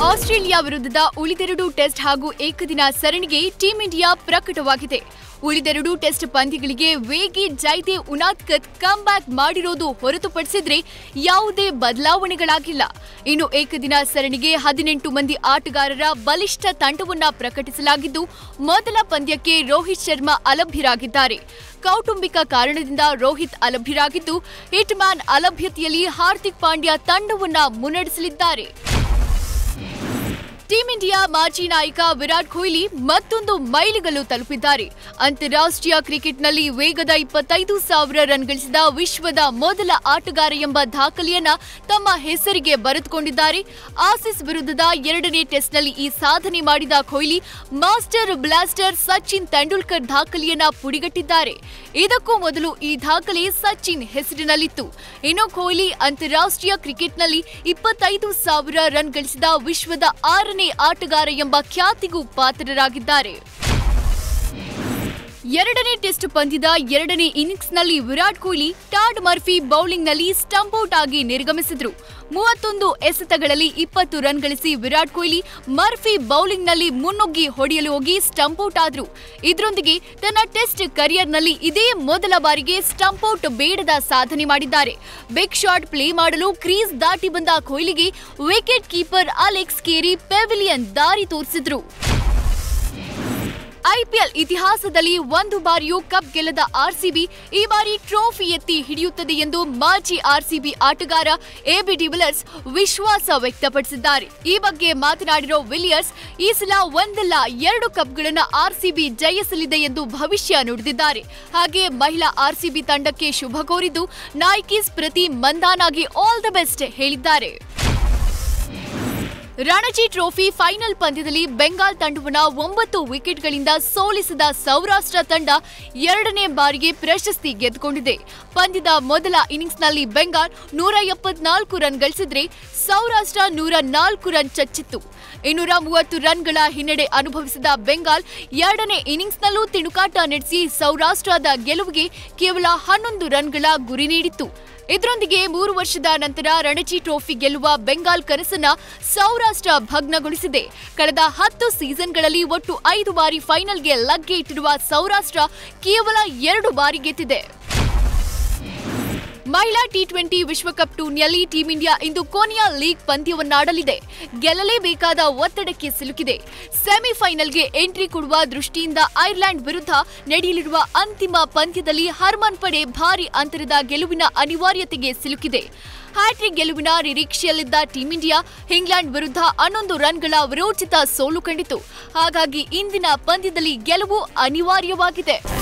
Australia ವಿರುದ್ಧದ ಉಳಿದೆರಡು test ಹಾಗೂ ಏಕದಿನ ಸರಣಿಗೆ ಟೀಂ ಇಂಡಿಯಾ ಪ್ರಕಟವಾಗಿದೆ ಉಳಿದೆರಡು ಟೆಸ್ಟ್ ಪಂದ್ಯಗಳಿಗೆ ವೇಗಿ ಜೈದೇವ್ ಉನಾದ್ಕತ್ ಬ್ಯಾಕ್ ಮಾಡಿರೋದು ಹೊರತುಪಡಿಸಿದ್ರೆ ಯಾವುದೇ ಬದಲಾವಣೆಗಳಾಗಿಲ್ಲ ಇನ್ನು ಏಕದಿನ ಸರಣಿಗೆ ಹದಿನೆಂಟು ಮಂದಿ ಆಟಗಾರರ ಬಲಿಷ್ಠ ತಂಡವನ್ನ ಪ್ರಕಟಿಸಲಾಗಿದ್ದು ಮೊದಲ ಪಂದ್ಯಕ್ಕೆ ರೋಹಿತ್ ಶರ್ಮಾ ಅಲಭ್ಯರಾಗಿದ್ದಾರೆ ಕೌಟುಂಬಿಕ ಕಾರಣದಿಂದ ರೋಹಿತ್ ಅಲಭ್ಯರಾಗಿದ್ದು ಹಿಟ್ ಮ್ಯಾನ್ ಅಲಭ್ಯತೆಯಲ್ಲಿ ಹಾರ್ದಿಕ್ ಪಾಂಡ್ಯ ತಂಡವನ್ನ ಮುನ್ನಡೆಸಲಿದ್ದಾರೆ ಟೀಂ ಇಂಡಿಯಾ ಮಾಜಿ ನಾಯಕ ವಿರಾಟ್ ಕೊಹ್ಲಿ ಮತ್ತೊಂದು ಮೈಲಿಗಲ್ಲು ತಲುಪಿದ್ದಾರೆ ಅಂತಾರಾಷ್ಟ್ರೀಯ ಕ್ರಿಕೆಟ್ನಲ್ಲಿ ವೇಗದ ಇಪ್ಪತ್ತೈದು ಸಾವಿರ ರನ್ ಗಳಿಸಿದ ವಿಶ್ವದ ಮೊದಲ ಆಟಗಾರ ಎಂಬ ದಾಖಲೆಯನ್ನ ತಮ್ಮ ಹೆಸರಿಗೆ ಬರೆದುಕೊಂಡಿದ್ದಾರೆ ಆಸಿಸ್ ವಿರುದ್ಧದ ಎರಡನೇ ಟೆಸ್ಟ್ನಲ್ಲಿ ಈ ಸಾಧನೆ ಮಾಡಿದ ಕೊಹ್ಲಿ ಮಾಸ್ಟರ್ ಬ್ಲಾಸ್ಟರ್ ಸಚಿನ್ ತೆಂಡೂಲ್ಕರ್ ದಾಖಲೆಯನ್ನ ಪುಡಿಗಟ್ಟಿದ್ದಾರೆ ಇದಕ್ಕೂ ಮೊದಲು ಈ ದಾಖಲೆ ಸಚಿನ್ ಹೆಸರಿನಲ್ಲಿತ್ತು ಇನ್ನು ಕೊಹ್ಲಿ ಅಂತಾರಾಷ್ಟ್ರೀಯ ಕ್ರಿಕೆಟ್ನಲ್ಲಿ ಇಪ್ಪತ್ತೈದು ಸಾವಿರ ರನ್ ಗಳಿಸಿದ ವಿಶ್ವದ ಆರನೇ ಆಟಗಾರ ಎಂಬ ಖ್ಯಾತಿಗೂ ಪಾತ್ರರಾಗಿದ್ದಾರೆ ಎರಡನೇ ಟೆಸ್ಟ್ ಪಂದ್ಯದ ಎರಡನೇ ಇನ್ನಿಂಗ್ಸ್ನಲ್ಲಿ ವಿರಾಟ್ ಕೊಹ್ಲಿ ಟಾಡ್ ಮರ್ಫಿ ಬೌಲಿಂಗ್ನಲ್ಲಿ ಸ್ಟಂಪ್ಔಟ್ ಆಗಿ ನಿರ್ಗಮಿಸಿದ್ರು ಮೂವತ್ತೊಂದು ಎಸೆತಗಳಲ್ಲಿ ಇಪ್ಪತ್ತು ರನ್ ಗಳಿಸಿ ವಿರಾಟ್ ಕೊಹ್ಲಿ ಮರ್ಫಿ ಬೌಲಿಂಗ್ನಲ್ಲಿ ಮುನ್ನುಗ್ಗಿ ಹೊಡೆಯಲು ಹೋಗಿ ಸ್ಟಂಪ್ಔಟ್ ಆದ್ರು ಇದರೊಂದಿಗೆ ತನ್ನ ಟೆಸ್ಟ್ ಕರಿಯರ್ನಲ್ಲಿ ಇದೇ ಮೊದಲ ಬಾರಿಗೆ ಸ್ಟಂಪ್ಔಟ್ ಬೇಡದ ಸಾಧನೆ ಮಾಡಿದ್ದಾರೆ ಬಿಗ್ ಶಾಟ್ ಪ್ಲೇ ಮಾಡಲು ಕ್ರೀಸ್ ದಾಟಿ ಬಂದ ಕೊಹ್ಲಿಗೆ wicket keeper Alex Carey pavilion ದಾರಿ ತೋರಿಸಿದ್ರು ಐಪಿಎಲ್ ಇತಿಹಾಸದಲ್ಲಿ ಒಂದು ಬಾರಿಯೂ ಕಪ್ ಗೆಲ್ಲದ ಆರ್ಸಿಬಿ ಈ ಬಾರಿ ಟ್ರೋಫಿ ಎತ್ತಿ ಹಿಡಿಯುತ್ತದೆ ಎಂದು ಮಾಜಿ ಆರ್ಸಿಬಿ ಆಟಗಾರ ಎಬಿ ಡಿವಿಲರ್ಸ್ ವಿಶ್ವಾಸ ವ್ಯಕ್ತಪಡಿಸಿದ್ದಾರೆ ಈ ಬಗ್ಗೆ ಮಾತನಾಡಿರೋ ವಿಲಿಯರ್ಸ್ ಈ ಸಲ ಒಂದಲ್ಲ ಎರಡು ಕಪ್ಗಳನ್ನು ಆರ್ಸಿಬಿ ಜಯಿಸಲಿದೆ ಎಂದು ಭವಿಷ್ಯ ನುಡಿದಿದ್ದಾರೆ ಹಾಗೆ ಮಹಿಳಾ ಆರ್ಸಿಬಿ ತಂಡಕ್ಕೆ ಶುಭ ಕೋರಿದ್ದು ನಾಯ್ಕೀಸ್ ಪ್ರತಿ ಮಂದಾನಾಗಿ ಆಲ್ ದ ಬೆಸ್ಟ್ ಹೇಳಿದ್ದಾರೆ ರಣಜಿ ಟ್ರೋಫಿ ಫೈನಲ್ ಪಂದ್ಯದಲ್ಲಿ ಬೆಂಗಾಲ್ ತಂಡವನ್ನ ಒಂಬತ್ತು ವಿಕೆಟ್ಗಳಿಂದ ಸೋಲಿಸಿದ ಸೌರಾಷ್ಟ್ರ ತಂಡ ಎರಡನೇ ಬಾರಿಗೆ ಪ್ರಶಸ್ತಿ ಗೆದ್ದುಕೊಂಡಿದೆ ಪಂದ್ಯದ ಮೊದಲ ಇನ್ನಿಂಗ್ಸ್ನಲ್ಲಿ ಬೆಂಗಾಲ್ ನೂರ ಎಪ್ಪತ್ನಾಲ್ಕು ರನ್ ಗಳಿಸಿದ್ರೆ ಸೌರಾಷ್ಟ್ರ ನೂರ ನಾಲ್ಕು ರನ್ ಚಚ್ಚಿತ್ತು ಇನ್ನೂರ ಮೂವತ್ತು ರನ್ಗಳ ಹಿನ್ನಡೆ ಅನುಭವಿಸಿದ ಬೆಂಗಾಲ್ ಎರಡನೇ ಇನ್ನಿಂಗ್ಸ್ನಲ್ಲೂ ತಿಣುಕಾಟ ನಡೆಸಿ ಸೌರಾಷ್ಟ್ರದ ಗೆಲುವಿಗೆ ಕೇವಲ ಹನ್ನೊಂದು ರನ್ಗಳ ಗುರಿ ನೀಡಿತ್ತು ಇದರೊಂದಿಗೆ ಮೂರು ವರ್ಷದ ನಂತರ ರಣಜಿ ಟ್ರೋಫಿ ಗೆಲ್ಲುವ ಬೆಂಗಾಲ್ ಕನಸನ್ನ ಸೌರಾಷ್ಟ್ರ ಭಗ್ನಗೊಳಿಸಿದೆ ಕಳೆದ ಹತ್ತು ಸೀಸನ್ಗಳಲ್ಲಿ ಒಟ್ಟು ಐದು ಬಾರಿ ಫೈನಲ್ಗೆ ಲಗ್ಗೆ ಇಟ್ಟಿರುವ ಸೌರಾಷ್ಟ್ರ ಕೇವಲ ಎರಡು ಬಾರಿ ಗೆದ್ದಿದೆ ಮಹಿಳಾ ಟಿ ಟ್ವೆಂಟಿ ವಿಶ್ವಕಪ್ ಟೂರ್ನಿಯಲ್ಲಿ ಟೀಂ ಇಂಡಿಯಾ ಇಂದು ಕೊನೆಯ ಲೀಗ್ ಪಂದ್ಯವನ್ನಾಡಲಿದೆ ಗೆಲ್ಲಲೇಬೇಕಾದ ಒತ್ತಡಕ್ಕೆ ಸಿಲುಕಿದೆ ಸೆಮಿಫೈನಲ್ಗೆ ಎಂಟ್ರಿ ಕೊಡುವ ದೃಷ್ಟಿಯಿಂದ ಐರ್ಲೆಂಡ್ ವಿರುದ್ಧ ನಡೆಯಲಿರುವ ಅಂತಿಮ ಪಂದ್ಯದಲ್ಲಿ ಹರ್ಮನ್ ಪಡೆ ಭಾರಿ ಅಂತರದ ಗೆಲುವಿನ ಅನಿವಾರ್ಯತೆಗೆ ಸಿಲುಕಿದೆ ಹ್ಯಾಟ್ರಿಕ್ ಗೆಲುವಿನ ನಿರೀಕ್ಷೆಯಲ್ಲಿದ್ದ ಟೀಂ ಇಂಡಿಯಾ ಇಂಗ್ಲೆಂಡ್ ವಿರುದ್ಧ ಹನ್ನೊಂದು ರನ್ಗಳ ವಿರೋಚಿತ ಸೋಲು ಕಂಡಿತು ಹಾಗಾಗಿ ಇಂದಿನ ಪಂದ್ಯದಲ್ಲಿ ಗೆಲುವು ಅನಿವಾರ್ಯವಾಗಿದೆ